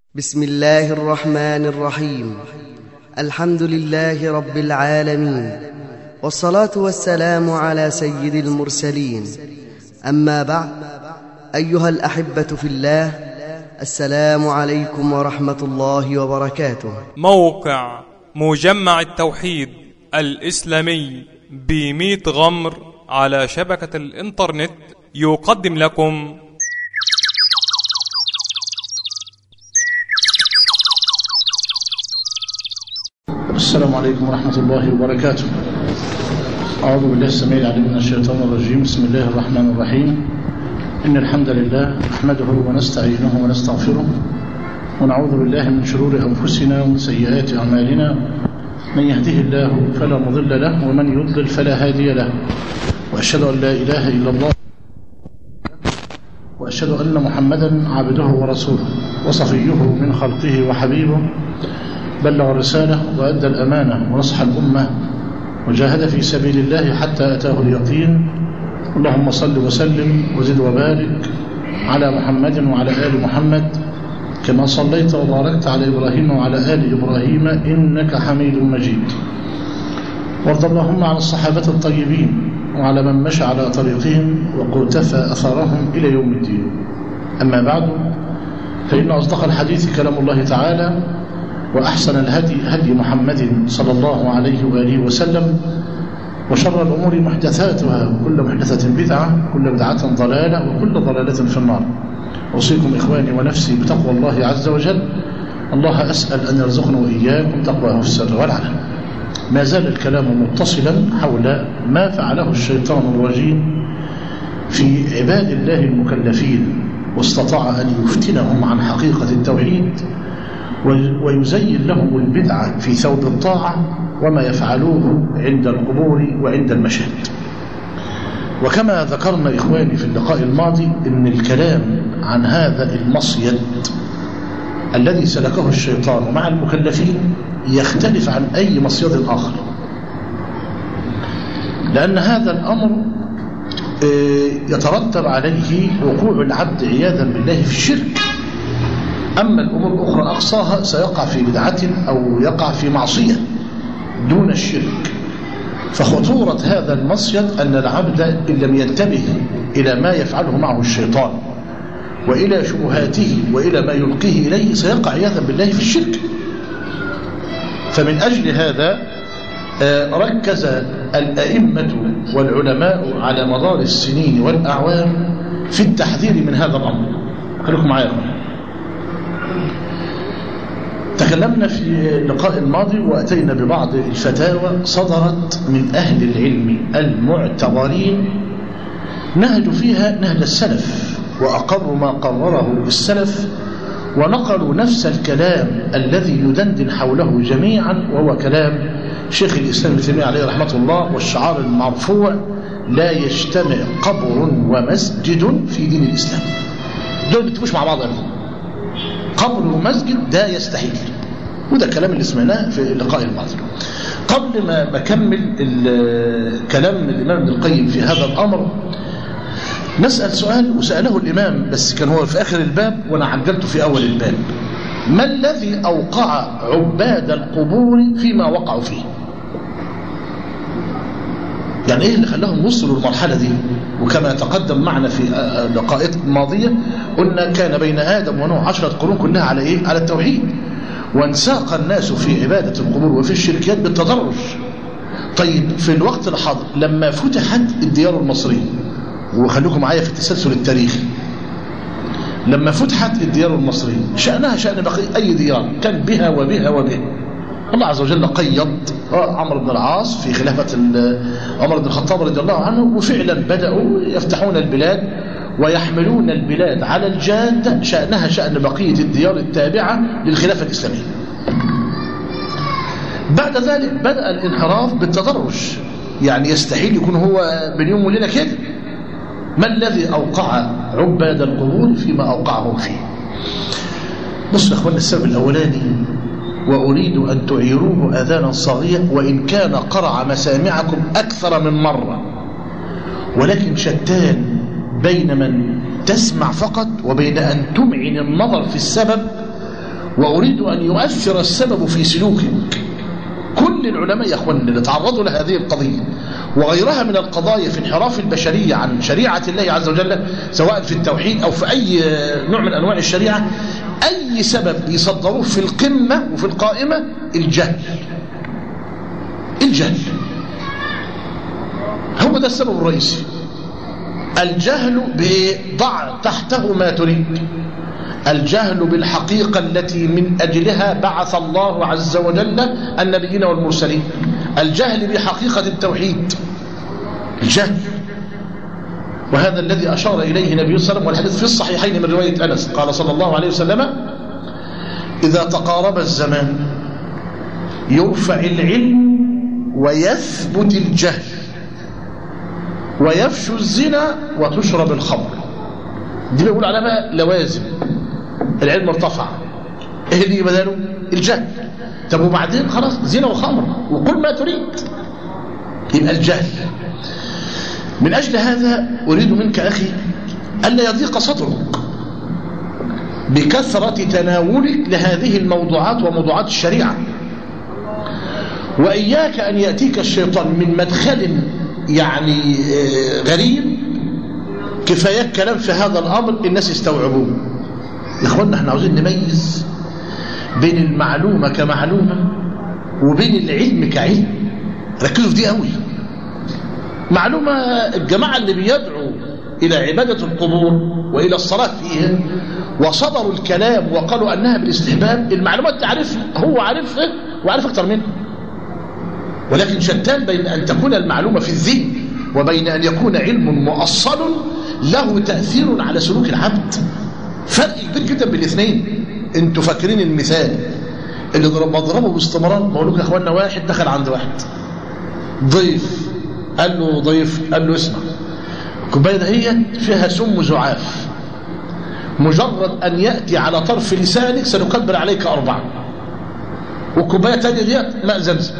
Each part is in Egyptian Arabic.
بسم الله الرحمن الرحيم الحمد لله رب العالمين والصلاة والسلام على سيد المرسلين أما بعد أيها الأحبة في الله السلام عليكم ورحمة الله وبركاته موقع مجمع التوحيد الإسلامي بميت غمر على شبكة الإنترنت يقدم لكم السلام عليكم ورحمة الله وبركاته أعوذ بالله السميع العليم من الشيطان الرجيم بسم الله الرحمن الرحيم إن الحمد لله نحمده ونستعينه ونستغفره ونعوذ بالله من شرور أنفسنا ومن سيئات أعمالنا من يهده الله فلا مضل له ومن يضلل فلا هادي له وأشهد أن لا إله إلا الله وأشهد أن محمدا عبده ورسوله وصفيه من خلقه وحبيبه بلغ الرسالة وأدى الأمانة ونصح الأمة وجاهد في سبيل الله حتى أتاه اليقين اللهم صل وسلم وزد وبارك على محمد وعلى آل محمد كما صليت وباركت على إبراهيم وعلى آل إبراهيم إنك حميد مجيد وارض اللهم عن الصحابة الطيبين وعلى من مشى على طريقهم وقتفى أثرهم إلى يوم الدين أما بعد فإن أصدق الحديث كلام الله تعالى وأحسن الهدي هدي محمد صلى الله عليه وآله وسلم وشر الأمور محدثاتها كل محدثة بدعة كل بدعة ضلالة وكل ضلالة في النار أوصيكم إخواني ونفسي بتقوى الله عز وجل الله أسأل أن يرزقنا وإياكم تقواه في السر والعلن ما زال الكلام متصلا حول ما فعله الشيطان الرجيم في عباد الله المكلفين واستطاع أن يفتنهم عن حقيقة التوحيد ويزين لهم البدعة في ثوب الطاعة وما يفعلوه عند القبور وعند المشهد وكما ذكرنا إخواني في اللقاء الماضي أن الكلام عن هذا المصيد الذي سلكه الشيطان مع المكلفين يختلف عن أي مصيد آخر لأن هذا الأمر يترتب عليه وقوع العبد عياذا بالله في الشرك أما الأمور الأخرى أقصاها سيقع في بدعة أو يقع في معصية دون الشرك فخطورة هذا المصيد أن العبد إن لم ينتبه إلى ما يفعله معه الشيطان وإلى شبهاته وإلى ما يلقيه إليه سيقع عياذا بالله في الشرك فمن أجل هذا ركز الأئمة والعلماء على مدار السنين والأعوام في التحذير من هذا الأمر خليكم معايا تكلمنا في اللقاء الماضي وأتينا ببعض الفتاوى صدرت من أهل العلم المعتبرين نهج فيها نهج السلف وأقروا ما قرره السلف ونقلوا نفس الكلام الذي يدندن حوله جميعا وهو كلام شيخ الإسلام ابن تيمية عليه رحمة الله والشعار المرفوع لا يجتمع قبر ومسجد في دين الإسلام دول بيتفقوش مع بعض أبدا قبر ومسجد ده يستحيل وده الكلام اللي سمعناه في اللقاء الماضي قبل ما بكمل كلام الإمام ابن القيم في هذا الأمر نسأل سؤال وسأله الإمام بس كان هو في آخر الباب وأنا عجلته في أول الباب ما الذي أوقع عباد القبور فيما وقعوا فيه يعني ايه اللي خلاهم وصلوا للمرحله دي وكما تقدم معنا في اللقاءات الماضيه قلنا كان بين ادم ونوح عشرة قرون كلها على ايه على التوحيد وانساق الناس في عباده القبور وفي الشركيات بالتدرج طيب في الوقت الحاضر لما فتحت الديار المصريه وخليكم معايا في التسلسل التاريخي لما فتحت الديار المصريه شانها شان بقي اي ديار كان بها وبها وبها الله عز وجل قيض عمرو بن العاص في خلافة عمر بن الخطاب رضي الله عنه وفعلا بدأوا يفتحون البلاد ويحملون البلاد على الجادة شأنها شأن بقية الديار التابعة للخلافة الإسلامية بعد ذلك بدأ الانحراف بالتدرج يعني يستحيل يكون هو بين يوم وليلة كده ما الذي أوقع عباد القبور فيما أوقعهم فيه بصوا يا أخوانا السبب الأولاني وأريد أن تعيروه أذانا صاغية وإن كان قرع مسامعكم أكثر من مرة ولكن شتان بين من تسمع فقط وبين أن تمعن النظر في السبب وأريد أن يؤثر السبب في سلوكك كل العلماء يا أخوان اللي تعرضوا لهذه القضية وغيرها من القضايا في انحراف البشرية عن شريعة الله عز وجل سواء في التوحيد أو في أي نوع من أنواع الشريعة أي سبب يصدروه في القمة وفي القائمة الجهل الجهل هو ده السبب الرئيسي الجهل بضع تحته ما تريد الجهل بالحقيقة التي من أجلها بعث الله عز وجل النبيين والمرسلين الجهل بحقيقة التوحيد الجهل وهذا الذي أشار إليه النبي صلى الله عليه وسلم والحديث في الصحيحين من رواية أنس قال صلى الله عليه وسلم إذا تقارب الزمان يرفع العلم ويثبت الجهل ويفشو الزنا وتشرب الخمر دي بيقول عليها لوازم العلم ارتفع ايه اللي بداله الجهل طب وبعدين خلاص زنا وخمر وكل ما تريد يبقى الجهل من أجل هذا أريد منك أخي ألا يضيق صدرك بكثرة تناولك لهذه الموضوعات وموضوعات الشريعة وإياك أن يأتيك الشيطان من مدخل يعني غريب كفاية كلام في هذا الأمر الناس يستوعبوه يا إخوانا احنا عاوزين نميز بين المعلومة كمعلومة وبين العلم كعلم ركزوا في دي قوي معلومة الجماعة اللي بيدعوا إلى عبادة القبور وإلى الصلاة فيها وصدروا الكلام وقالوا أنها بالاستحباب المعلومات تعرفها هو عارفها وعارف أكتر منها ولكن شتان بين أن تكون المعلومة في الذهن وبين أن يكون علم مؤصل له تأثير على سلوك العبد فرق كبير جدا بين الاثنين انتوا فاكرين المثال اللي بضربه باستمرار بقول لكم يا اخوانا واحد دخل عند واحد ضيف قال له ضيف قال له اسمع الكوبايه دهيت فيها سم زعاف مجرد ان ياتي على طرف لسانك سنكبر عليك اربعه والكوبايه الثانيه ديت ماء زمزم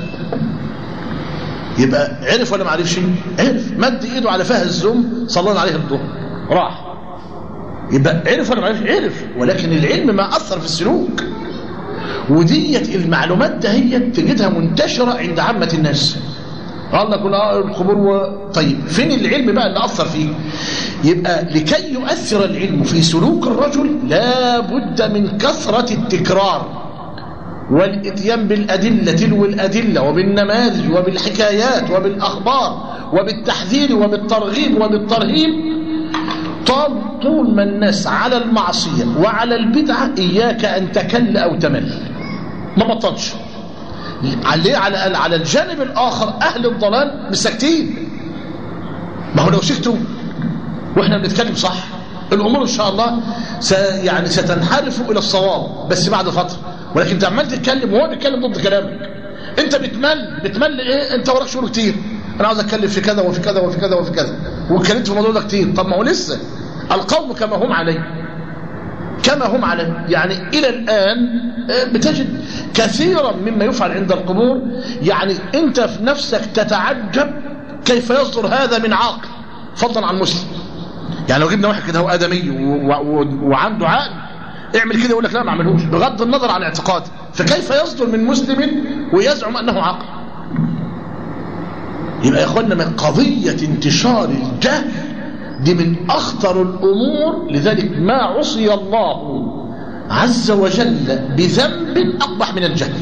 يبقى عرف ولا ما عرفش عرف مد ايده على فاه الزم صلى عليه الظهر راح يبقى عرف ولا ما عرفش عرف ولكن العلم ما اثر في السلوك وديت المعلومات دهيت تجدها منتشره عند عامه الناس قال لك القبور و... طيب فين العلم بقى اللي اثر فيه يبقى لكي يؤثر العلم في سلوك الرجل لا بد من كثره التكرار والاتيان بالأدلة تلو الأدلة وبالنماذج وبالحكايات وبالأخبار وبالتحذير وبالترغيب وبالترهيب طال طول ما الناس على المعصية وعلى البدعة إياك أن تكل أو تمل ما بطلش عليه على على الجانب الآخر أهل الضلال مساكتين ما هو لو سكتوا وإحنا بنتكلم صح الأمور إن شاء الله س يعني ستنحرف إلى الصواب بس بعد فترة ولكن انت عمال تتكلم وهو بيتكلم ضد كلامك انت بتمل بتمل ايه انت وراك شغل كتير انا عاوز اتكلم في كذا وفي كذا وفي كذا وفي كذا واتكلمت في الموضوع ده كتير طب ما هو لسه القوم كما هم عليه كما هم عليه يعني الى الان بتجد كثيرا مما يفعل عند القبور يعني انت في نفسك تتعجب كيف يصدر هذا من عاقل فضلا عن مسلم يعني لو جبنا واحد كده هو ادمي وعنده عقل اعمل كده يقول لك لا ما اعملهوش بغض النظر عن اعتقاده فكيف يصدر من مسلم ويزعم انه عقل يبقى يا اخوانا من قضيه انتشار الجهل دي من اخطر الامور لذلك ما عصي الله عز وجل بذنب اقبح من الجهل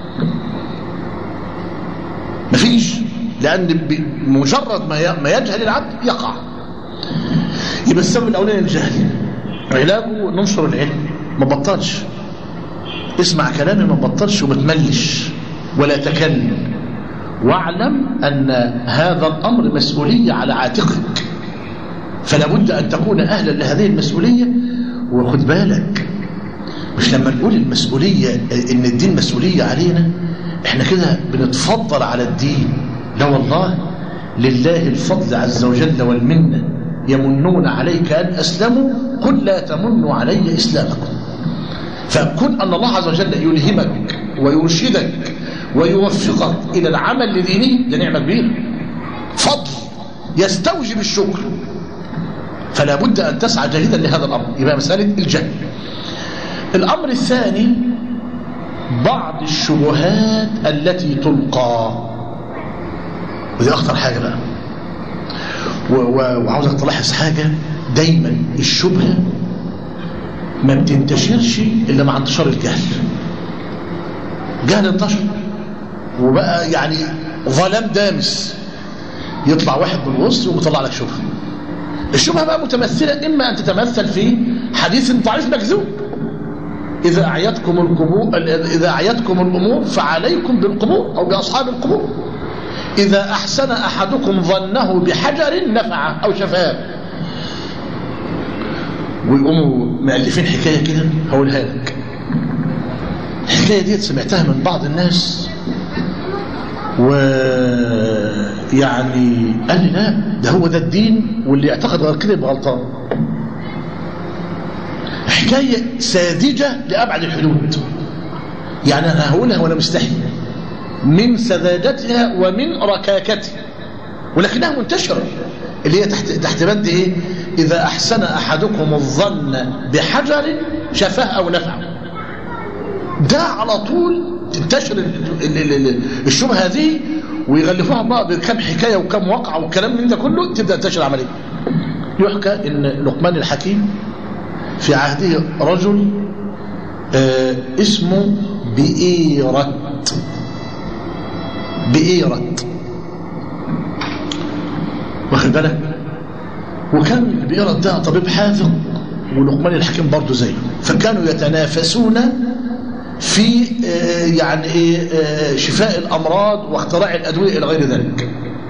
مفيش لان بمجرد ما يجهل العبد يقع يبقى السبب الاولاني الجهل علاجه ننشر العلم ما بطلش اسمع كلامي ما بطلش وما تملش ولا تكلم واعلم أن هذا الأمر مسؤولية على عاتقك فلا بد أن تكون أهلا لهذه المسؤولية وخد بالك مش لما نقول المسؤولية إن الدين مسؤولية علينا احنا كده بنتفضل على الدين لا والله لله الفضل عز وجل والمنة يمنون عليك أن أسلموا قل لا تمنوا علي إسلامكم فكن أن الله عز وجل يلهمك ويرشدك ويوفقك إلى العمل لدينه ده نعمة كبيرة فضل يستوجب الشكر فلا بد أن تسعى جاهدا لهذا الأمر يبقى مسألة الجهل الأمر الثاني بعض الشبهات التي تلقى ودي أخطر حاجة بقى وعاوزك تلاحظ حاجة دايما الشبهة ما بتنتشرش إلا مع انتشار الجهل جهل انتشر وبقى يعني ظلام دامس يطلع واحد من الوسط ويطلع لك شبهه الشبهه بقى متمثله اما ان تتمثل في حديث ضعيف مكذوب اذا اعيتكم القبور اذا اعيتكم الامور فعليكم بالقبور او باصحاب القبور اذا احسن احدكم ظنه بحجر نفعه او شفاه ويقوموا مؤلفين حكايه كده هقولها لك الحكايه ديت سمعتها من بعض الناس ويعني قال لي لا ده هو ده الدين واللي يعتقد غير كده يبقى غلطان حكاية ساذجة لأبعد الحدود يعني أنا هقولها وأنا مستحي من سذاجتها ومن ركاكتها ولكنها منتشرة اللي هي تحت, تحت بند إيه إذا أحسن أحدكم الظن بحجر شفاه أو نفعه ده على طول تنتشر الشبهه هذه ويغلفوها بقى بكم حكايه وكم وقعه والكلام من ده كله تبدا تنتشر العمليه يحكى ان لقمان الحكيم في عهده رجل آه اسمه بئيرت بئيرت واخد بالك وكان بئيرت ده طبيب حاذق ولقمان الحكيم برضه زيه فكانوا يتنافسون في يعني شفاء الأمراض واختراع الأدوية إلى غير ذلك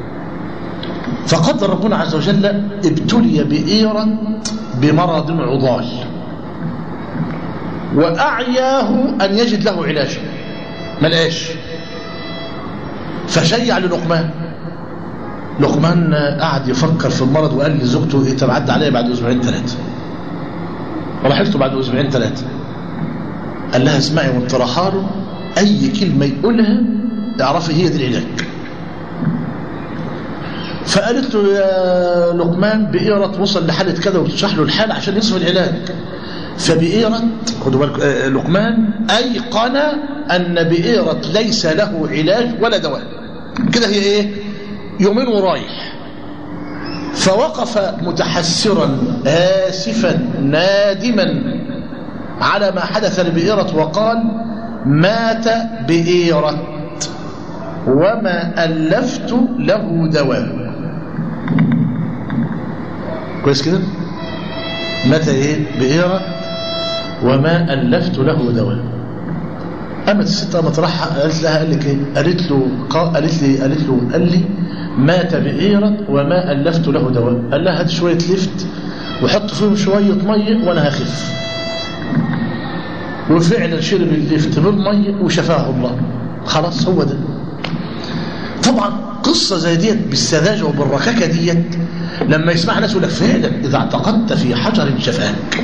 فقدر ربنا عز وجل ابتلي بإيرا بمرض عضال وأعياه أن يجد له علاجا ما لقاش فشيع للقمان لقمان قعد يفكر في المرض وقال لزوجته إيه تبعد عليا بعد أسبوعين ثلاثة ولاحظته بعد أسبوعين ثلاثة قال لها اسمعي وانت راحاله اي كلمه يقولها اعرفي هي دي العلاج فقالت له يا لقمان بئيرة وصل لحالة كذا وتشرح له الحالة عشان يصف العلاج فبئيرة خدوا بالك لقمان أيقن أن بئيرة ليس له علاج ولا دواء كده هي إيه يومين ورايح فوقف متحسرا آسفا نادما على ما حدث لبئيرة وقال مات بئيرة وما ألفت له دواء كويس كده مات ايه بئيرة وما ألفت له دواء قامت الست قامت راح قالت لها قال لك ايه قالت له قالت لي قالت له قال لي مات بئيرة وما ألفت له دواء قال لها هات شوية لفت وحط فيهم شوية مية وانا هخف وفعلا شرب اللفت بالمية وشفاه الله خلاص هو ده طبعا قصة زي ديت بالسذاجة وبالركاكة ديت لما يسمعها ناس يقول لك فعلا إذا اعتقدت في حجر شفاك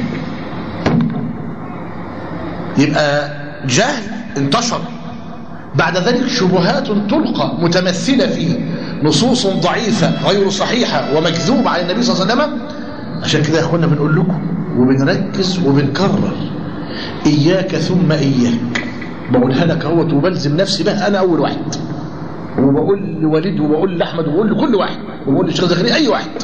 يبقى جهل انتشر بعد ذلك شبهات تلقى متمثلة في نصوص ضعيفة غير صحيحة ومكذوبة على النبي صلى الله عليه وسلم عشان كده يا اخوانا بنقول لكم وبنركز وبنكرر إياك ثم إياك بقولها لك اهوت وبلزم نفسي بها أنا أول واحد وبقول لوليد وبقول لأحمد وبقول لكل واحد وبقول للشيخ زكريا أي واحد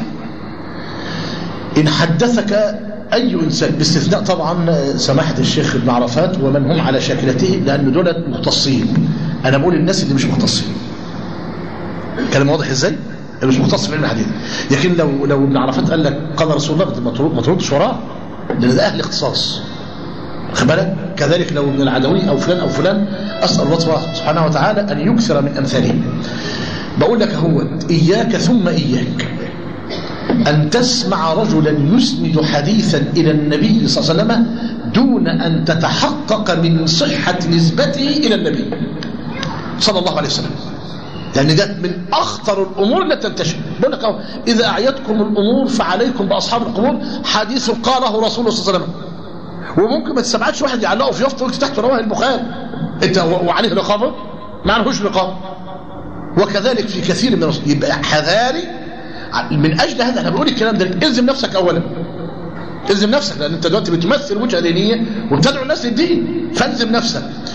إن حدثك أي إنسان باستثناء طبعا سماحة الشيخ ابن عرفات ومن هم على شاكلته لأن دول مختصين أنا بقول الناس اللي مش مختصين كلام واضح إزاي؟ اللي مش مختص في علم الحديث لكن لو لو ابن عرفات قال لك قال رسول الله ما تردش وراه لأن ده أهل اختصاص بالك كذلك لو ابن العدوي أو فلان أو فلان أسأل الله سبحانه وتعالى أن يكثر من أمثاله بقول لك هو إياك ثم إياك أن تسمع رجلا يسند حديثا إلى النبي صلى الله عليه وسلم دون أن تتحقق من صحة نسبته إلى النبي صلى الله عليه وسلم لأن ده من أخطر الأمور التي تنتشر بقول لك إذا أعيتكم الأمور فعليكم بأصحاب القبور حديث قاله رسول الله صلى الله عليه وسلم وممكن ما تسمعش واحد يعلقه في يافطه وانت تحت رواه البخاري انت وعليه رقابه ما عليهوش رقابه وكذلك في كثير من الرسول يبقى حذاري من اجل هذا احنا بنقول الكلام ده الزم نفسك اولا الزم نفسك لان انت دلوقتي بتمثل وجهه دينيه وبتدعو الناس للدين فالزم نفسك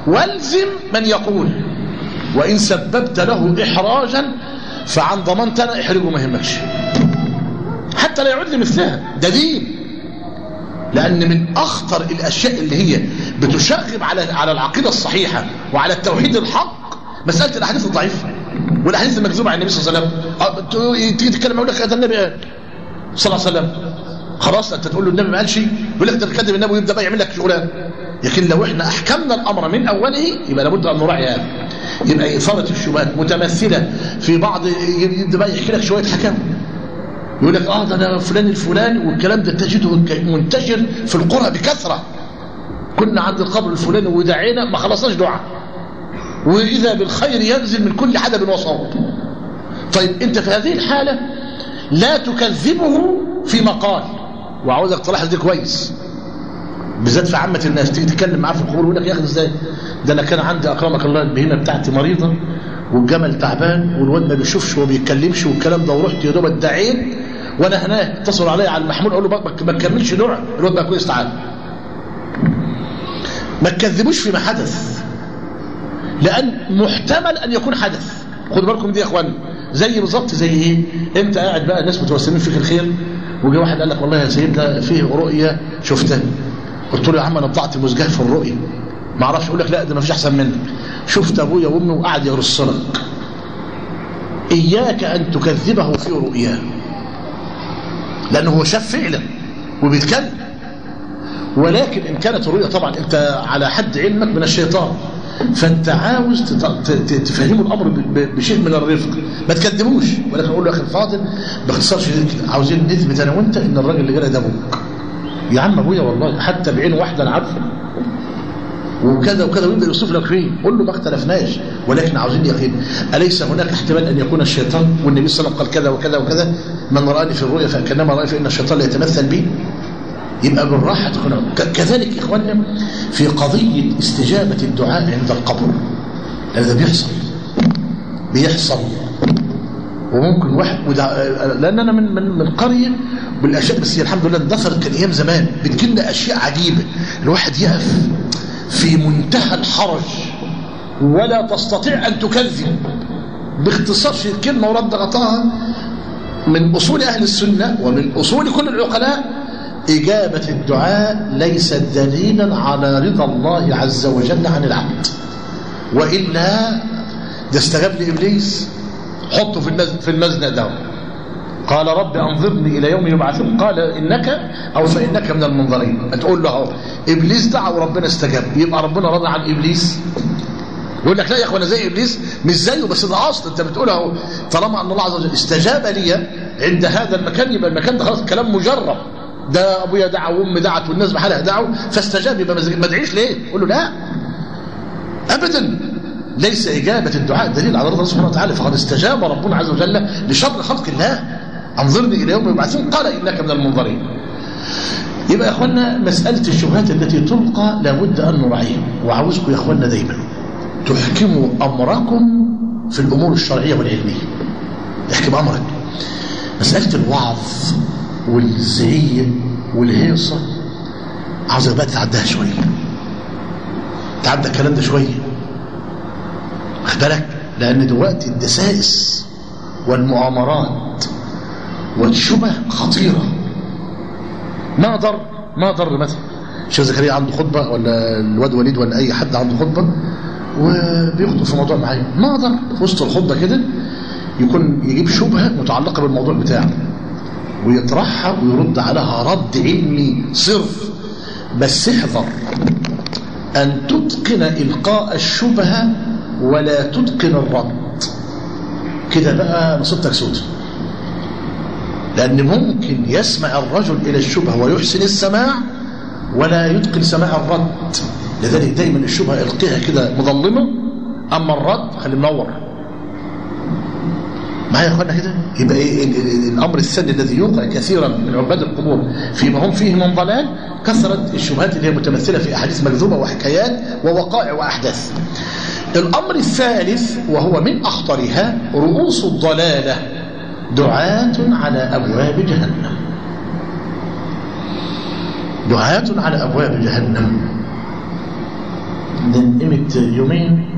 والزم من يقول وإن سببت له إحراجا فعن ضمانت أنا احرجه ما يهمكش حتى لا يعود لمثلها ده دين لأن من أخطر الأشياء اللي هي بتشغب على على العقيدة الصحيحة وعلى التوحيد الحق مسألة الأحاديث الضعيفة والأحاديث المكذوبة عن النبي صلى الله عليه وسلم تيجي تتكلم يقول لك هذا النبي قال صلى الله عليه وسلم خلاص أنت تقول له النبي ما قالش يقول لك ده بيكذب النبي ويبدأ بقى يعمل لك شغلانه لكن لو احنا أحكمنا الأمر من أوله يبقى لابد أن نراعي هذا يبقى إثارة الشبهات متمثلة في بعض يبدأ بقى يحكي لك شوية حكاوي يقول لك اه ده انا فلان الفلاني والكلام ده تجده منتشر في القرى بكثرة كنا عند القبر الفلاني ودعينا ما خلصناش دعاء وإذا بالخير ينزل من كل حدب وصوت طيب انت في هذه الحالة لا تكذبه في مقال وعاوزك تلاحظ دي كويس بالذات في عامة الناس تيجي تتكلم معاه في القبور يقول لك يا اخي ازاي ده انا كان عندي اكرمك الله البهيمه بتاعتي مريضه والجمل تعبان والواد ما بيشوفش وما بيتكلمش والكلام ده ورحت يا دوب ادعيت وانا هناك اتصل عليا على المحمول اقول له ما تكملش دعاء الواد بقى كويس تعالى ما تكذبوش فيما حدث لان محتمل ان يكون حدث خدوا بالكم دي يا اخوان زي بالظبط زي ايه انت قاعد بقى الناس متوسمين فيك الخير وجه واحد قال لك والله يا سيدنا فيه رؤيه شفتها قلت له يا عم انا بضعت مزجاه في الرؤيه ما اعرفش اقول لك لا ده ما فيش احسن منك شفت ابويا وامي وقعد يرص لك اياك ان تكذبه في رؤياه لانه هو شاف فعلا وبيتكلم ولكن ان كانت الرؤيا طبعا انت على حد علمك من الشيطان فانت عاوز تفهمه الامر بشيء من الرفق ما تكذبوش ولكن اقول له يا اخي الفاضل باختصار شديد كده عاوزين نثبت انا وانت ان الراجل اللي جالي ده ابوك يا عم ابويا والله حتى بعين واحده انا عارفه وكذا وكذا ويبدا يوصف لك فيه قول له ما اختلفناش ولكن عاوزين يقين اليس هناك احتمال ان يكون الشيطان والنبي صلى الله عليه وسلم قال كذا وكذا وكذا من راني في الرؤيا فكانما راني فان الشيطان لا يتمثل بي يبقى بالراحه تكون كذلك اخواننا في قضيه استجابه الدعاء عند القبر هذا بيحصل بيحصل وممكن واحد ودع... لان انا من من من قريه بالاشياء بس هي الحمد لله اندثرت كان ايام زمان بتجيلنا اشياء عجيبه الواحد يقف في منتهى الحرج ولا تستطيع ان تكذب باختصار في الكلمه ورد غطاها من اصول اهل السنه ومن اصول كل العقلاء اجابه الدعاء ليست دليلا على رضا الله عز وجل عن العبد والا ده استجاب لابليس حطه في المزن في المزنق ده قال رب انظرني الى يوم يبعثون قال انك او فانك من المنظرين تقول له اهو ابليس دعا وربنا استجاب يبقى ربنا رضى عن ابليس يقول لك لا يا اخوانا زي ابليس مش زيه بس ده اصل انت بتقول اهو طالما ان الله عز وجل استجاب لي عند هذا المكان يبقى المكان ده خلاص كلام مجرب ده ابويا دعا وامي دعت والناس بحالها دعوا فاستجاب يبقى ما ادعيش ليه؟ قول له لا ابدا ليس إجابة الدعاء دليل على رضا الله سبحانه وتعالى فقد استجاب ربنا عز وجل لشر خلق الله انظرني إلى يوم يبعثون قال إنك من المنظرين يبقى يا أخوانا مسألة الشبهات التي تلقى لابد أن نراعيها وعاوزكم يا أخوانا دايما تحكموا أمركم في الأمور الشرعية والعلمية احكم أمرك مسألة الوعظ والزعية والهيصة عاوزك بقى تتعداها شوية تعدى الكلام ده شوية واخد بالك لأن دلوقتي الدسائس والمؤامرات والشبه خطيرة ما ضر ما ضر مثلا الشيخ زكريا عنده خطبة ولا الواد وليد ولا أي حد عنده خطبة وبيخطب في موضوع معين ما ضر في وسط الخطبة كده يكون يجيب شبهة متعلقة بالموضوع بتاعه ويطرحها ويرد عليها رد علمي صرف بس احذر أن تتقن إلقاء الشبهة ولا تتقن الرد كده بقى نصيبتك سود لأن ممكن يسمع الرجل إلى الشبهة ويحسن السماع ولا يتقن سماع الرد لذلك دايما الشبهة القيها كده مظلمة أما الرد خلي منور معايا يا اخوانا كده يبقى إيه الامر الثاني الذي يوقع كثيرا من عباد القبور فيما هم فيه من ضلال كثره الشبهات اللي هي متمثله في احاديث مكذوبه وحكايات ووقائع واحداث الامر الثالث وهو من اخطرها رؤوس الضلاله دعاة على ابواب جهنم دعاة على ابواب جهنم من قيمة يومين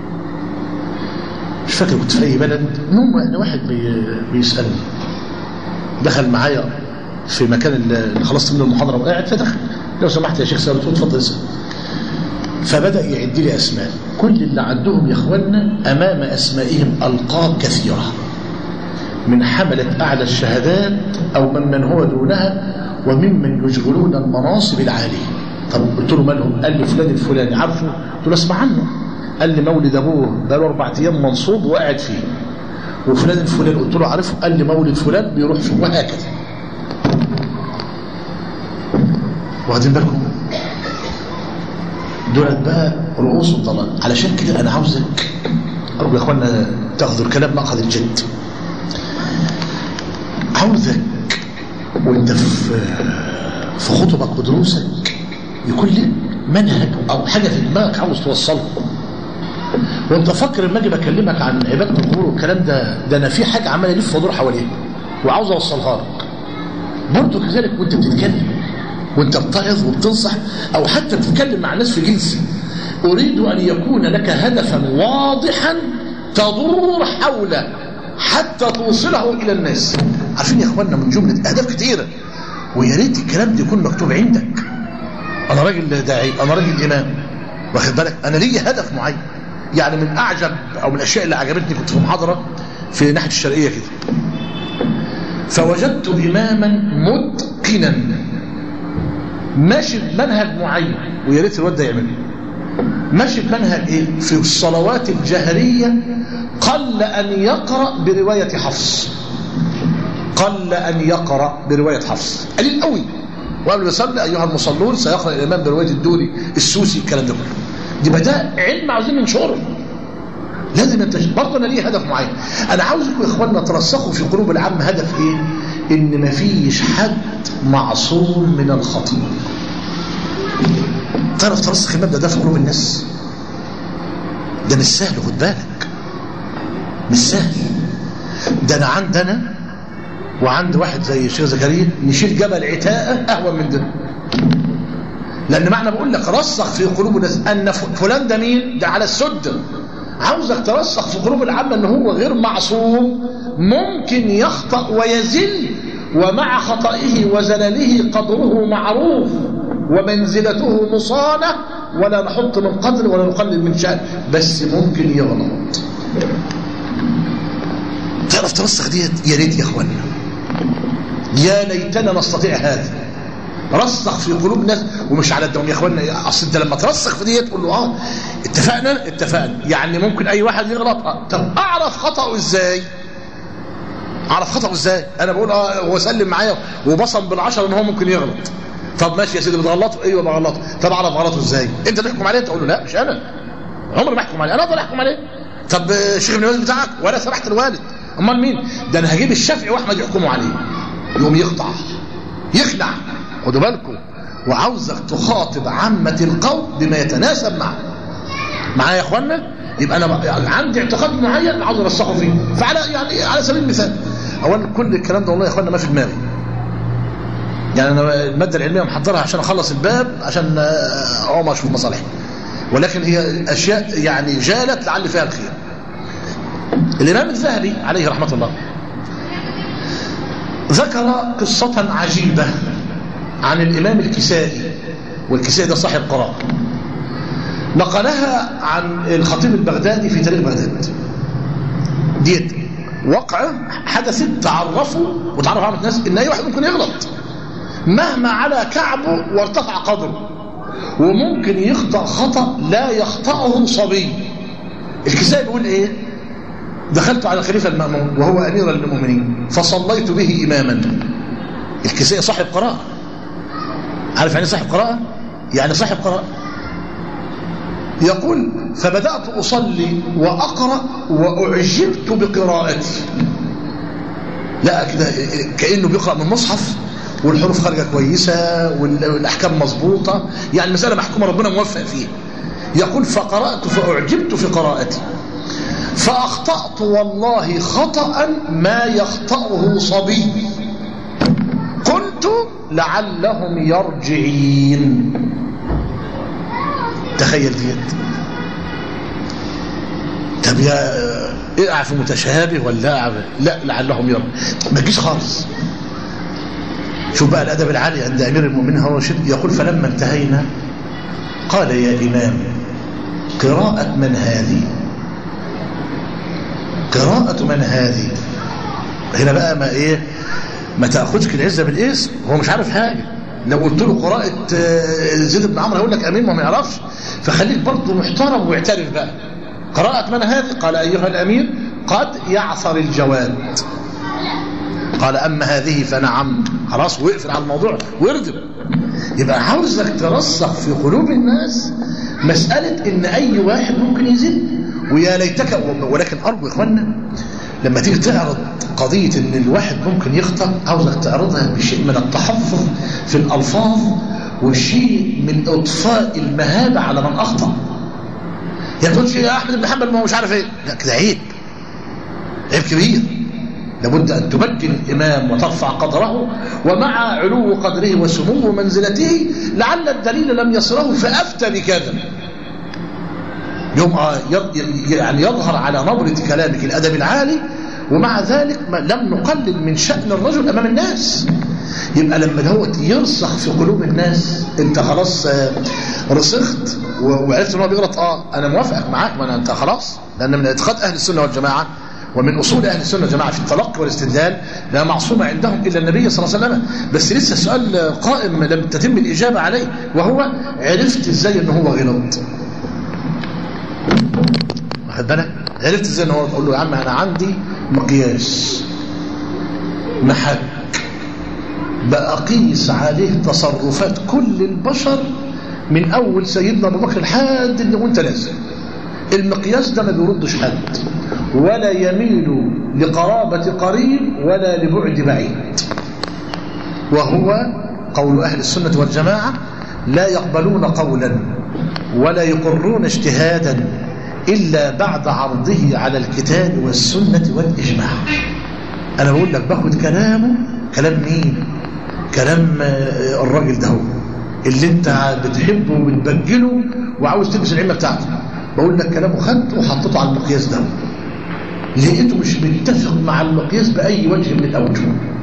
مش فاكر كنت في أي بلد المهم أن واحد بي بيسألني دخل معايا في مكان اللي خلصت منه المحاضرة وقاعد فدخل لو سمحت يا شيخ سألت اتفضل اسأل فبدأ يعد لي أسماء كل اللي عندهم يا إخواننا أمام أسمائهم ألقاب كثيرة من حملة أعلى الشهادات أو ممن هو دونها وممن يشغلون المناصب العالية طب قلت له مالهم قال لي فلان الفلاني عارفه قلت له اسمع عنه قال لي مولد أبوه بقاله أربع أيام منصوب وقاعد فيه وفلان الفلاني قلت له عارفه قال لي مولد فلان بيروح فيه وهكذا واخدين بالكم دولت بقى رؤوس الضلال علشان كده انا عاوزك ارجو يا اخوانا تاخذوا الكلام ماخذ الجد عاوزك وانت في في خطبك ودروسك يكون لك منهج او حاجه في دماغك عاوز توصلها وانت فاكر لما اجي بكلمك عن عباده القبور والكلام ده ده انا في حاجه عمال الف وادور حواليها وعاوز اوصلها لك برضه كذلك وانت بتتكلم وانت بتعظ وبتنصح او حتى بتتكلم مع الناس في جلسه اريد ان يكون لك هدفا واضحا تدور حوله حتى توصله الى الناس عارفين يا اخواننا من جمله اهداف كتيره ويا ريت الكلام ده يكون مكتوب عندك انا راجل داعي انا راجل امام واخد بالك انا ليا هدف معين يعني من اعجب او من الاشياء اللي عجبتني كنت في محاضره في ناحيه الشرقيه كده فوجدت اماما متقنا ماشي بمنهج معين ويا ريت الواد ده يعمله ماشي بمنهج ايه في الصلوات الجهريه قل ان يقرا بروايه حفص قل ان يقرا بروايه حفص قليل قوي وقبل ما يصلي ايها المصلون سيقرا الامام بروايه الدوري السوسي الكلام ده كله دي بداء علم عاوزين ننشره لازم ينتشر برضه انا ليه هدف معين انا عاوزكم يا اخواننا ترسخوا في قلوب العام هدف ايه ان مفيش حد معصوم من الخطيئه تعرف ترسخ المبدا ده في قلوب الناس ده مش سهل خد بالك مش سهل ده انا عندنا وعند واحد زي الشيخ زكريا نشيل جبل عتاقه اهون من ده لان معنى بقول لك رسخ في قلوب الناس ان فلان ده مين ده على السد عاوزك ترسخ في قلوب العامه ان هو غير معصوم ممكن يخطا ويزل ومع خطئه وزلله قدره معروف ومنزلته مصانة ولا نحط من قدر ولا نقلل من شأن بس ممكن يغلط تعرف ترسخ ديت يا ريت يا اخوانا يا ليتنا نستطيع هذا رسخ في قلوب الناس ومش على الدوام يا اخوانا اصل انت لما ترسخ في ديت تقول له اه اتفقنا اتفقنا يعني ممكن اي واحد يغلط آه. طب اعرف خطأه ازاي اعرف خطأه ازاي انا بقول اه هو سلم معايا وبصم بالعشر ان هو ممكن يغلط طب ماشي يا سيدي بتغلطه ايوه بغلطه طب اعرف غلطه ازاي انت تحكم عليه تقول له لا مش انا عمري ما احكم عليه انا اقدر احكم عليه طب الشيخ ابن الوالد بتاعك ولا سمحت الوالد امال مين ده انا هجيب الشافعي واحمد يحكموا عليه يقوم يقطع يخلع خدوا بالكم وعاوزك تخاطب عامة القوم بما يتناسب معه معايا يا اخوانا يبقى انا عندي اعتقاد معين عاوز ارسخه فيه فعلى يعني على سبيل المثال اولا كل الكلام ده والله يا اخوانا ما في دماغي يعني انا الماده العلميه محضرها عشان اخلص الباب عشان اقوم اشوف مصالحي ولكن هي اشياء يعني جالت لعل فيها الخير الامام الذهبي عليه رحمه الله ذكر قصه عجيبه عن الامام الكسائي والكسائي ده صاحب قراءه نقلها عن الخطيب البغدادي في تاريخ بغداد ديت وقعة حدثت تعرفوا وتعرف عامة الناس ان اي واحد ممكن يغلط مهما على كعبه وارتفع قدره وممكن يخطأ خطأ لا يخطأه صبي الكسائي بيقول ايه دخلت على الخليفة المأمون وهو أمير المؤمنين فصليت به إماما الكسائي صاحب قراءة عارف يعني صاحب قراءة يعني صاحب قراءة يقول فبدأت أصلي وأقرأ وأعجبت بقراءتي لا كده كأنه بيقرأ من مصحف والحروف خارجة كويسة والأحكام مظبوطة يعني المسألة محكومة ربنا موفق فيها يقول فقرأت فأعجبت في قراءتي فأخطأت والله خطأ ما يخطأه صبي قلت لعلهم يرجعين تخيل ديت طب يا اقع في متشابه ولا اقع لا لعلهم يرى ما تجيش خالص شوف بقى الادب العالي عند امير المؤمنين هو رشيد يقول فلما انتهينا قال يا امام قراءة من هذه قراءة من هذه هنا بقى ما ايه ما تاخذش العزه بالاسم هو مش عارف حاجه لو قلت له قراءة زيد بن عمرو هيقول لك امين ما يعرفش فخليك برضه محترم واعترف بقى قراءة من هذه قال ايها الامير قد يعثر الجواد قال اما هذه فنعم خلاص وقفل على الموضوع واردم يبقى عاوزك ترسخ في قلوب الناس مسألة ان اي واحد ممكن يزيد ويا ليتك ولكن ارجو يا اخوانا لما تيجي تعرض قضية ان الواحد ممكن يخطأ عاوزك تعرضها بشيء من التحفظ في الألفاظ وشيء من إطفاء المهابة على من أخطأ يا تقولش يا أحمد بن حنبل ما هو مش عارف ايه لا كده عيب عيب كبير لابد أن تمجن الإمام وترفع قدره ومع علو قدره وسمو منزلته لعل الدليل لم يصله فأفتى بكذا يوم يعني يظهر على نبرة كلامك الأدب العالي ومع ذلك لم نقلل من شأن الرجل أمام الناس يبقى لما هو يرسخ في قلوب الناس انت خلاص رسخت وعرفت ان هو بيغلط اه انا موافقك معاك ما انت خلاص لان من اعتقاد اهل السنه والجماعه ومن اصول اهل السنه والجماعه في التلقي والاستدلال لا معصومه عندهم الا النبي صلى الله عليه وسلم بس لسه السؤال قائم لم تتم الاجابه عليه وهو عرفت ازاي ان هو غلط واخد بالك عرفت ازاي ان هو تقول له يا عم انا عندي مقياس محك بقيس عليه تصرفات كل البشر من اول سيدنا ابو بكر لحد اللي وانت نازل المقياس ده ما بيردش حد ولا يميل لقرابة قريب ولا لبعد بعيد وهو قول أهل السنة والجماعة لا يقبلون قولا ولا يقرون اجتهادا إلا بعد عرضه على الكتاب والسنة والإجماع أنا بقول لك باخد كلامه كلام مين كلام الراجل ده هو اللي انت بتحبه وبتبجله وعاوز تلبس العلم بتاعته بقول لك كلامه خدته وحطيته على المقياس ده لقيته مش متفق مع المقياس بأي وجه من الأوجه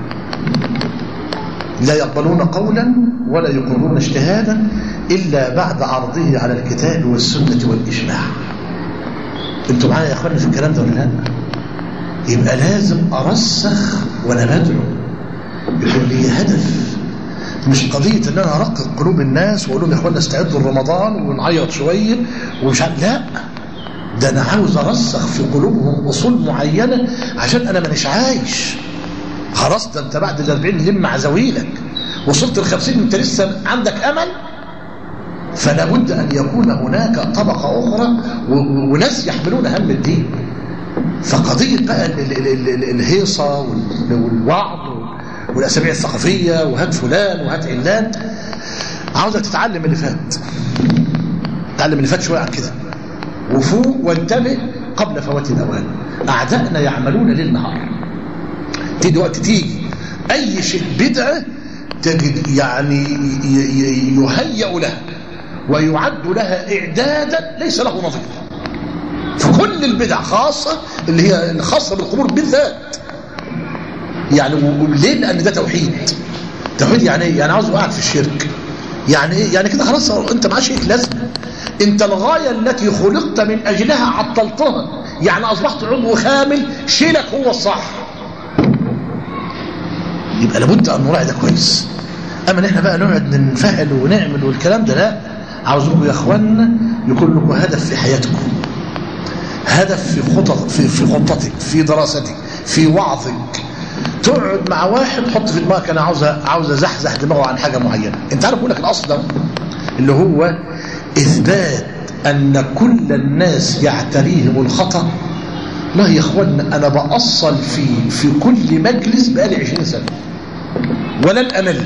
لا يقبلون قولا ولا يقرون اجتهادا إلا بعد عرضه على الكتاب والسنة والإجماع انتوا معايا يا اخوانا في الكلام ده ولا لا يبقى لازم ارسخ وانا بدعو يكون لي هدف مش قضية ان انا ارقق قلوب الناس واقول لهم يا اخوانا استعدوا لرمضان ونعيط شوية ومش عارف لا ده انا عاوز ارسخ في قلوبهم اصول معينة عشان انا مانيش عايش خلاص ده انت بعد ال 40 لم مع زويلك وصلت ال 50 انت لسه عندك امل فلا بد أن يكون هناك طبقة أخرى وناس يحملون هم الدين فقضية بقى الهيصة والوعظ والأسابيع الثقافية وهات فلان وهات علان عاوزك تتعلم اللي فات تعلم اللي فات شوية عن كده وفوق وانتبه قبل فوات الأوان أعدائنا يعملون ليل نهار تيجي وقت تيجي أي شيء بدعة تجد يعني يهيأ له ويعد لها إعدادا ليس له نظير في كل البدع خاصة اللي هي الخاصة بالقبور بالذات يعني ليه لأن ده توحيد توحيد يعني ايه يعني عاوزه قاعد في الشرك يعني ايه يعني كده خلاص انت معاش شيء لازمه انت الغاية التي خلقت من اجلها عطلتها يعني اصبحت عضو خامل شيلك هو الصح يبقى لابد ان نراعي ده كويس اما ان احنا بقى نقعد ننفعل ونعمل والكلام ده لا عاوزكم يا اخوانا يكون لكم هدف في حياتكم هدف في خطط في في خطتك في دراستك في وعظك تقعد مع واحد حط في دماغك انا عاوز عاوز ازحزح دماغه عن حاجه معينه انت عارف بقول لك الاصل ده اللي هو اثبات ان كل الناس يعتريهم الخطا لا يا اخوانا انا باصل في في كل مجلس بقالي 20 سنه ولن امل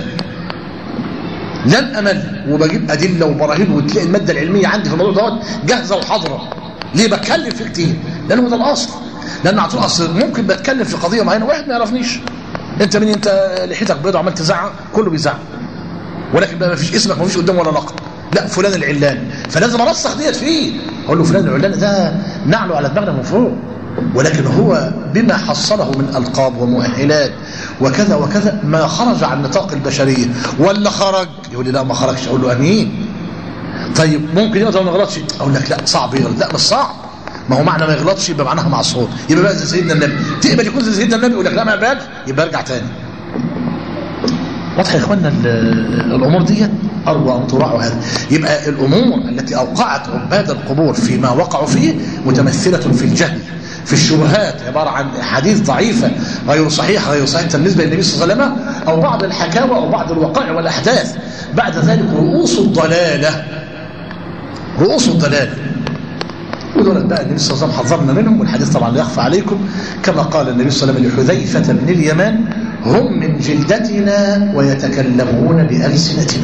لن امل وبجيب ادله وبراهين وتلاقي الماده العلميه عندي في الموضوع دوت جاهزه وحاضره ليه بتكلم فيه كتير لان هو ده الاصل لان اعطوا اصل ممكن بتكلم في قضيه معينه واحد ما يعرفنيش انت مين انت لحيتك بيضاء وعمال تزعق كله بيزعق ولكن بقى ما فيش اسمك ما فيش قدام ولا لقب لا فلان العلاني فلازم ارسخ ديت فيه اقول له فلان العلاني ده نعلو على دماغنا من فوق ولكن هو بما حصله من القاب ومؤهلات وكذا وكذا ما خرج عن نطاق البشريه ولا خرج يقول لي لا ما خرجش اقول له امين طيب ممكن يغلط ولا ما يغلطش اقول لك لا صعب يغلط لا مش صعب ما هو معنى ما يغلطش يبقى معناها معصوم يبقى بقى زي سيدنا النبي تقبل يكون زي سيدنا النبي يقول لك لا ما يقبلش يبقى ارجع تاني واضح يا اخوانا الامور ديت ارجو ان تراعوا هذا يبقى الامور التي اوقعت عباد القبور فيما وقعوا فيه متمثله في الجهل في الشبهات عباره عن حديث ضعيفه غير صحيحه غير صحيحه بالنسبه للنبي صلى الله عليه وسلم او بعض الحكاوى او بعض الوقائع والاحداث بعد ذلك رؤوس الضلاله رؤوس الضلاله ودول بقى النبي صلى الله عليه وسلم حذرنا منهم والحديث طبعا لا يخفى عليكم كما قال النبي صلى الله عليه وسلم لحذيفه بن اليمان هم من جلدتنا ويتكلمون بألسنتنا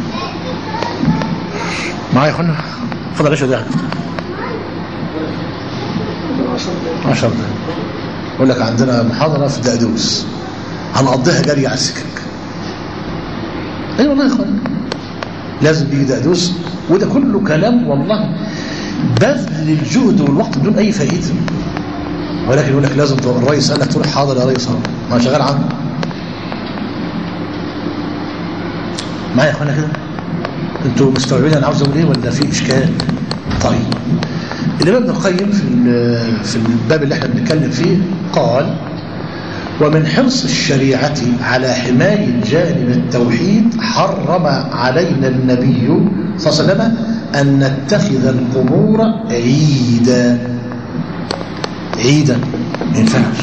معايا يا اخوانا اتفضل يا شهداء 10 دقايق يقول لك عندنا محاضرة في دقدوس هنقضيها جري على السكك اي أيوة والله يا اخوانا لازم يجي دقدوس وده كله كلام والله بذل الجهد والوقت بدون اي فائده ولكن يقول لك لازم الرئيس قال لك تروح حاضر يا ريس ما شغال عنه معايا يا اخوانا كده انتوا مستوعبين انا عاوز اقول ايه ولا في اشكال طيب الامام ابن القيم في في الباب اللي احنا بنتكلم فيه قال ومن حرص الشريعة على حماية جانب التوحيد حرم علينا النبي صلى الله عليه وسلم أن نتخذ القبور عيدا عيدا ما ينفعش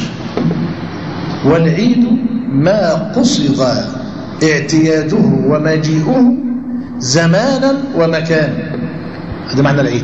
والعيد ما قصد اعتياده ومجيئه زمانا ومكانا هذا معنى العيد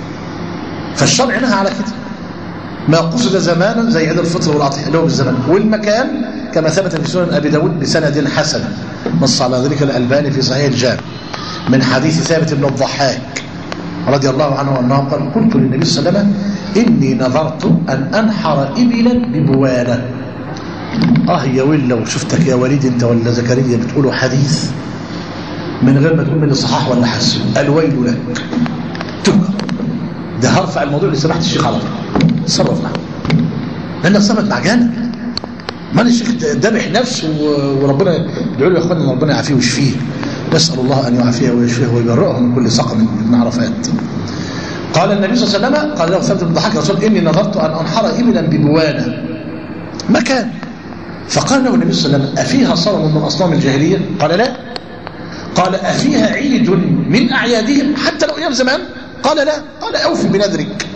فالشرع نهى على كده ما قصد زمانا زي عيد الفطر والاضحيه اللي هو بالزمان والمكان كما ثبت في سنن ابي داود بسند حسن نص على ذلك الالباني في صحيح الجامع من حديث ثابت بن الضحاك رضي الله عنه انه قال قلت للنبي صلى الله عليه وسلم اني نظرت ان انحر ابلا ببوانه اه يا ويل لو شفتك يا وليد انت ولا زكريا بتقولوا حديث من غير ما تقول من الصحاح ولا حسن الويل لك تبقى ده هرفع الموضوع لسماحه الشيخ على طول تصرف معه لانك صمت معجنه من الشيخ دامح نفسه وربنا يدعو له يا اخوانا ربنا يعافيه ويشفيه نسال الله ان يعافيه ويشفيه ويبرئه من كل سقم من عرفات قال النبي صلى الله عليه وسلم قال له ثابت بن ضحاك رسول اني نظرت ان انحر ابلا ببوانه مكان فقال له النبي صلى الله عليه وسلم افيها صنم من اصنام الجاهليه قال لا قال افيها عيد من اعيادهم حتى لو ايام زمان قال لا قال اوفي بنذرك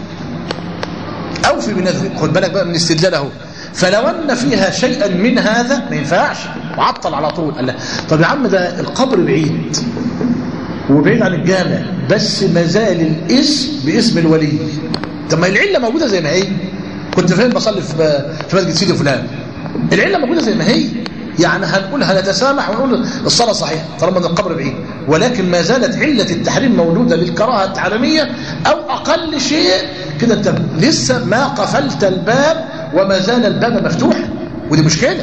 اوفي بنذرك خد بالك بقى من استدلاله فلو ان فيها شيئا من هذا ما ينفعش وعطل على طول قال لا طب يا عم ده القبر بعيد وبعيد عن الجامع بس ما زال الاسم باسم الولي طب ما العله موجوده زي ما هي كنت فين بصلي في في مسجد سيدي فلان العله موجوده زي ما هي يعني هنقول هنتسامح ونقول الصلاه صحيحه طالما ان القبر بعيد ولكن ما زالت عله التحريم موجوده للكراهه التعليميه او اقل شيء كده انت لسه ما قفلت الباب وما زال الباب مفتوحا ودي مشكله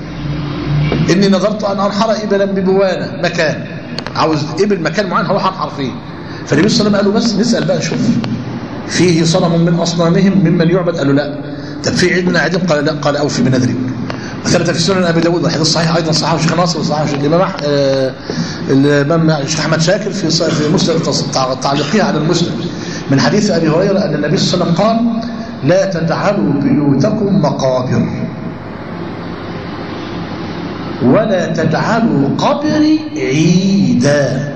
اني نظرت ان انحر ابلا ببوانه مكان عاوز ابل مكان معين هروح انحر فيه فالنبي صلى الله عليه وسلم قال له بس نسال بقى نشوف فيه صنم من اصنامهم ممن يعبد قالوا لا طب في عيدنا عيدين قال لا قال اوفي بنذرك وثبت في سنن ابي داود الحديث الصحيح ايضا صححه الشيخ ناصر وصححه الامام آه الامام الشيخ احمد شاكر في في مسند تعليقها على المسلم من حديث ابي هريره ان النبي صلى الله عليه وسلم قال لا تجعلوا بيوتكم مقابر ولا تجعلوا قبري عيدا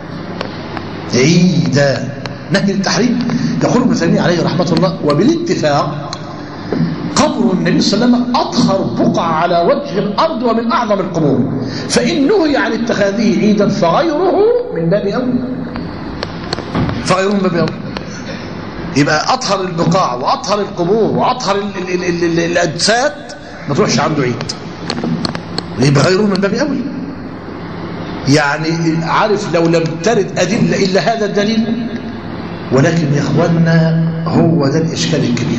عيدا نهي التحريم يقول ابن تيميه عليه رحمه الله وبالاتفاق قبر النبي صلى الله عليه وسلم أطهر بقعة على وجه الأرض ومن أعظم القبور فإن نهي عن اتخاذه عيدا فغيره من باب أولى فغيره من باب أولى يبقى أطهر البقاع وأطهر القبور وأطهر ال ال ال ال الأجساد ما تروحش عنده عيد يبقى غيره من باب أولى يعني عارف لو لم ترد أدلة إلا هذا الدليل ولكن يا إخواننا هو ده الإشكال الكبير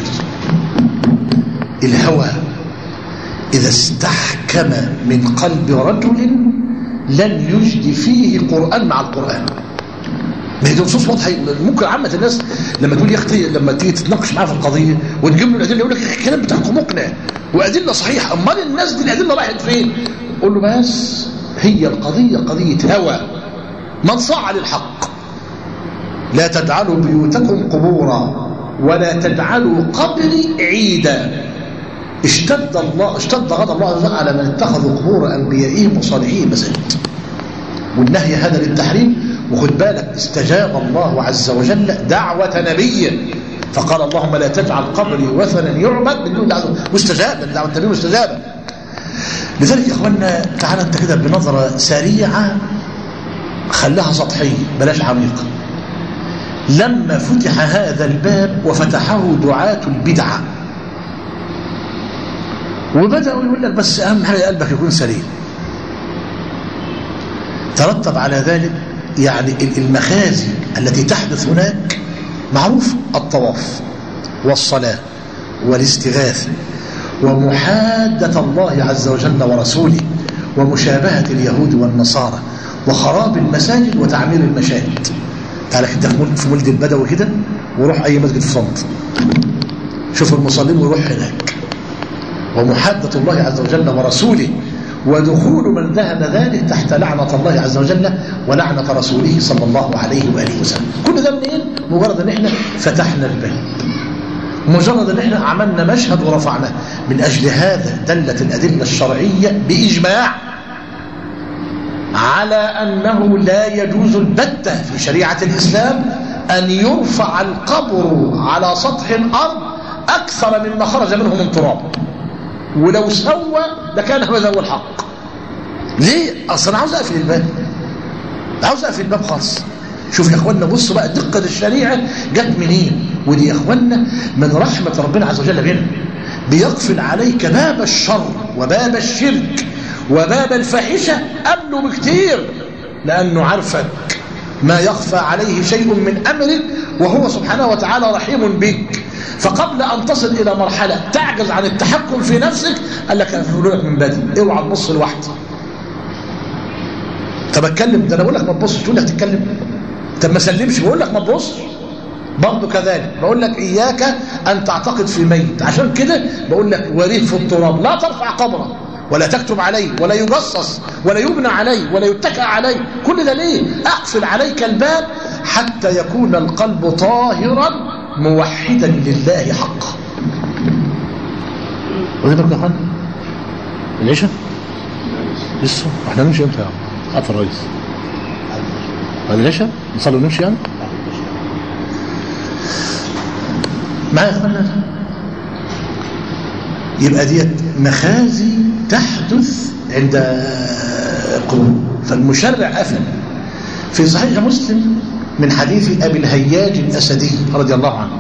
الهوى إذا استحكم من قلب رجل لن يجدي فيه قرآن مع القرآن ما هي دي نصوص واضحه ممكن عامه الناس لما تقول يا اختي لما تيجي تتناقش معاه في القضيه وتجيب له الادله يقول لك الكلام بتاعكم مقنع وادله صحيحه امال الناس دي الادله راحت فين؟ قول له بس هي القضيه قضيه هوى من صاع للحق لا تجعلوا بيوتكم قبورا ولا تجعلوا قبري عيدا اشتد الله اشتد غضب الله عز وجل على من اتخذوا قبور انبيائهم وصالحين مساجد والنهي هذا للتحريم وخد بالك استجاب الله عز وجل دعوة نبيه فقال اللهم لا تجعل قبري وثنا يعبد من دون الله عز وجل مستجابة دعوة النبي مستجابة لذلك يا اخوانا تعالى انت كده بنظرة سريعة خليها سطحية بلاش عميقة لما فتح هذا الباب وفتحه دعاة البدعة وبدأوا يقول لك بس أهم حاجة قلبك يكون سليم ترتب على ذلك يعني المخازي التي تحدث هناك معروف الطواف والصلاة والاستغاثة ومحادة الله عز وجل ورسوله ومشابهة اليهود والنصارى وخراب المساجد وتعمير المشاهد تعالى كده في مولد البدوي كده وروح أي مسجد في صمت شوف المصلين وروح هناك ومحادة الله عز وجل ورسوله ودخول من ذهب ذلك تحت لعنة الله عز وجل ولعنة رسوله صلى الله عليه وآله وسلم كل ده منين؟ مجرد ان احنا فتحنا الباب مجرد ان احنا عملنا مشهد ورفعناه من اجل هذا دلت الادله الشرعيه باجماع على انه لا يجوز البته في شريعه الاسلام ان يرفع القبر على سطح الارض اكثر مما خرج منه من تراب ولو سوى لكان هذا هو الحق ليه اصلا انا عاوز اقفل الباب عاوز اقفل الباب خالص شوف يا اخوانا بصوا بقى دقه الشريعه جت منين ودي يا اخوانا من رحمه ربنا عز وجل بنا بيقفل عليك باب الشر وباب الشرك وباب الفاحشه قبله بكتير لانه عارفك ما يخفى عليه شيء من امرك وهو سبحانه وتعالى رحيم بك فقبل أن تصل إلى مرحلة تعجز عن التحكم في نفسك قال لك أنا لك من بدري اوعى تبص لوحدي طب اتكلم ده انا بقول لك ما تبصش تقول لك تتكلم طب ما سلمش بقول لك ما تبصش برضه كذلك بقول لك إياك أن تعتقد في ميت عشان كده بقول لك وريه في التراب لا ترفع قبره ولا تكتب عليه ولا يجصص ولا يبنى عليه ولا يتكأ عليه كل ده ليه أقفل عليك الباب حتى يكون القلب طاهرا موحدا لله حقا واخد بالك يا اخوان العشاء لسه احنا نمشي امتى يا عم عارف الرئيس بعد العشاء نصلي ونمشي يعني معايا يا اخوانا يبقى ديت مخازي تحدث عند قبور فالمشرع قفل في صحيح مسلم من حديث أبي الهياج الأسدي رضي الله عنه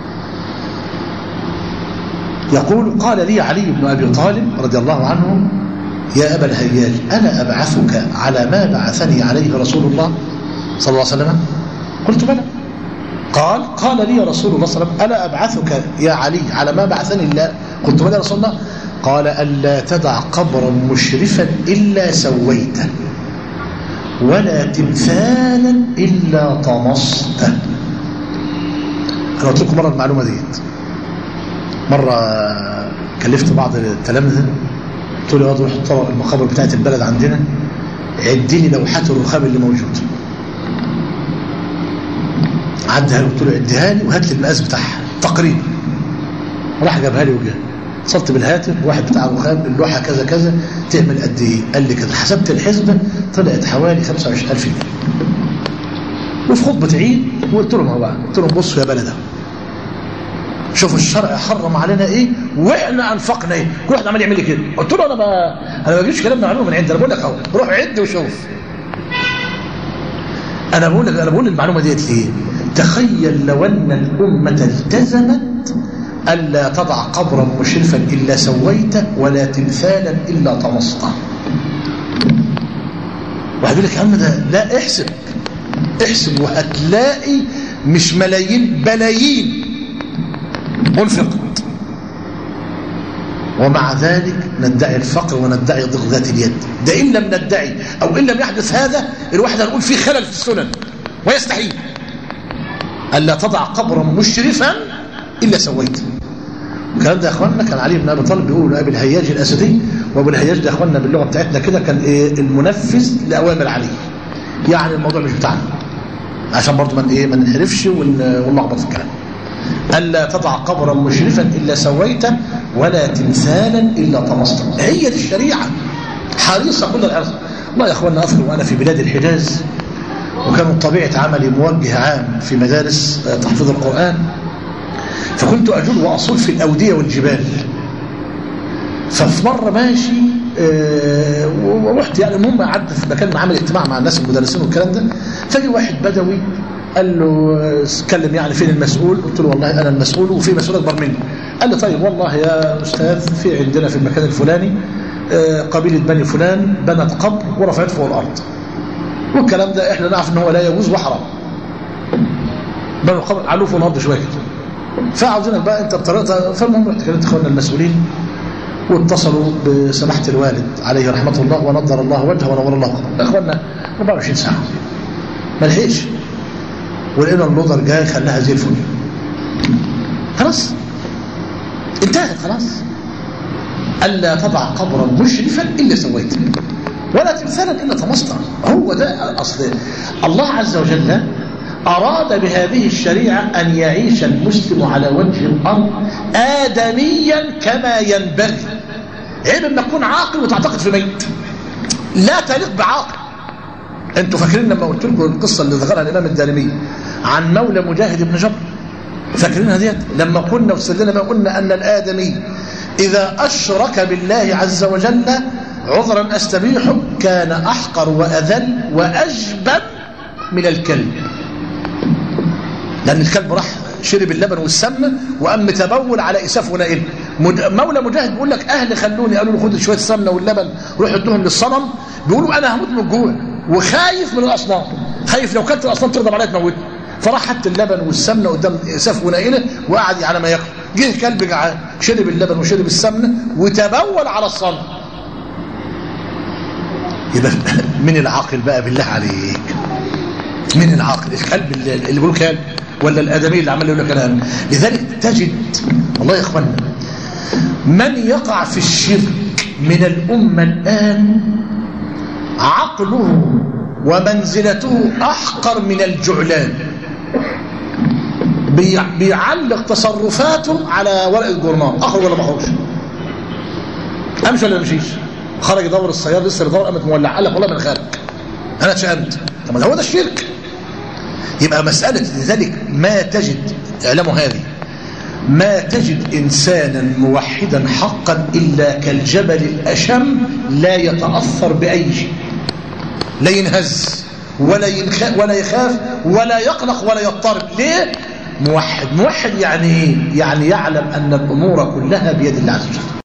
يقول قال لي علي بن أبي طالب رضي الله عنه يا أبا الهياج أنا أبعثك على ما بعثني عليه رسول الله صلى الله عليه وسلم قلت بلى قال قال لي رسول الله صلى الله عليه وسلم ألا أبعثك يا علي على ما بعثني الله قلت بلى رسول الله قال ألا تدع قبرا مشرفا إلا سويته ولا تمثالا إلا طمسته أنا قلت لكم مرة المعلومة ديت مرة كلفت بعض التلامذة قلت له روح الطرق المقابر بتاعت البلد عندنا عدي لي لوحات الرخام اللي موجوده عدها له قلت له عدها لي وهات لي المقاس بتاعها تقريبا راح جابها لي وجاب اتصلت بالهاتف واحد بتاع الرخام اللوحه كذا كذا تعمل قد ايه؟ قال لي كده حسبت الحسبه طلعت حوالي 25000 جنيه وفي خطبه عيد وقلت لهم اهو بقى قلت لهم بصوا يا بلد شوفوا الشرع حرم علينا ايه واحنا انفقنا ايه كل واحد عمال يعمل لي كده قلت له انا ما انا ما بجيبش كلام معلومه من عندي انا بقول لك اهو روح عد وشوف انا بقول لك انا بقول المعلومه ديت ليه تخيل لو ان الامه التزمت الا تضع قبرا مشرفا الا سويته ولا تمثالا الا طمسته واحد يقول لك يا عم ده لا احسب احسب وهتلاقي مش ملايين بلايين انفقت ومع ذلك ندعي الفقر وندعي ضغط ذات اليد ده إن لم ندعي أو إن لم يحدث هذا الواحد هنقول فيه خلل في السنن ويستحيل ألا تضع قبرا مشرفا إلا سويته الكلام ده يا اخوانا كان علي بن ابي طالب بيقول لابي الهياج الاسدي وابو الهياج ده يا اخوانا باللغه بتاعتنا كده كان ايه المنفذ لاوامر علي يعني الموضوع مش بتاعنا عشان برضه من ايه ما ننحرفش ونلخبط في الكلام الا تضع قبرا مشرفا الا سويته ولا تمثالا الا طمسته هي دي الشريعه حريصه كل الارض والله يا اخوانا اذكر وانا في بلاد الحجاز وكان طبيعه عملي موجه عام في مدارس تحفيظ القران فكنت أجول وأصول في الأودية والجبال ففي مرة ماشي أه ورحت يعني المهم قعدت في مكان عامل اجتماع مع الناس المدرسين والكلام ده فجي واحد بدوي قال له اتكلم يعني فين المسؤول قلت له والله انا المسؤول وفي مسؤول اكبر مني قال لي طيب والله يا استاذ في عندنا في المكان الفلاني أه قبيله بني فلان بنت قبر ورفعته فوق الارض والكلام ده احنا نعرف ان هو لا يجوز وحرام بنوا القبر علوه فوق الارض شويه كده فعاوزينك بقى انت بطريقتها فالمهم رحت كلمت اخواننا المسؤولين واتصلوا بسماحه الوالد عليه رحمه الله ونضر الله وجهه ونور الله قبره اخواننا 24 ساعه ما لحقش ولقينا اللودر جاي خلاها زي الفل خلاص انتهت خلاص الا تضع قبرا مشرفا الا سويته ولا تمثالا الا طمسته هو ده اصل الله عز وجل أراد بهذه الشريعة أن يعيش المسلم على وجه الأرض آدميا كما ينبغي عيب أن تكون عاقل وتعتقد في ميت لا تليق بعاقل أنتوا فاكرين لما قلت لكم القصة اللي ذكرها الإمام الدارمي عن مولى مجاهد بن جبر فاكرينها ديت لما كنا وسلنا ما قلنا أن الآدمي إذا أشرك بالله عز وجل عذرا أستبيحه كان أحقر وأذل وأجبن من الكلب لأن الكلب راح شرب اللبن والسمنة وقام متبول على إساف ونائل مولى مجاهد بيقول لك أهلي خلوني قالوا له خد شوية السمنة واللبن روح ادوهم للصنم بيقولوا أنا هموت من الجوع وخايف من الأصنام خايف لو كانت الأصنام ترضى عليا تموتني فراح حط اللبن والسمنه قدام إساف ونائله وقعد على ما ياكل جه كلب جعان شرب اللبن وشرب السمنه وتبول على الصنم يبقى من العاقل بقى بالله عليك من العاقل الكلب اللي بيقول كلب ولا الادمي اللي عمال يقول لك كلام لذلك تجد والله يا اخوانا من يقع في الشرك من الامه الان عقله ومنزلته احقر من الجعلان بيعلق تصرفاته على ورق الجورنال اخرج ولا ما اخرجش امشي ولا ما امشيش خرج يدور السياره لسه بيدور قامت مولع قال لك والله من خارج انا اتشهمت طب هو ده الشرك يبقى مسألة لذلك ما تجد اعلموا هذه ما تجد إنسانا موحدا حقا إلا كالجبل الأشم لا يتأثر بأي شيء لا ينهز ولا, ينخ... ولا يخاف ولا يقلق ولا يضطرب ليه؟ موحد موحد يعني ايه؟ يعني يعلم أن الأمور كلها بيد الله عز وجل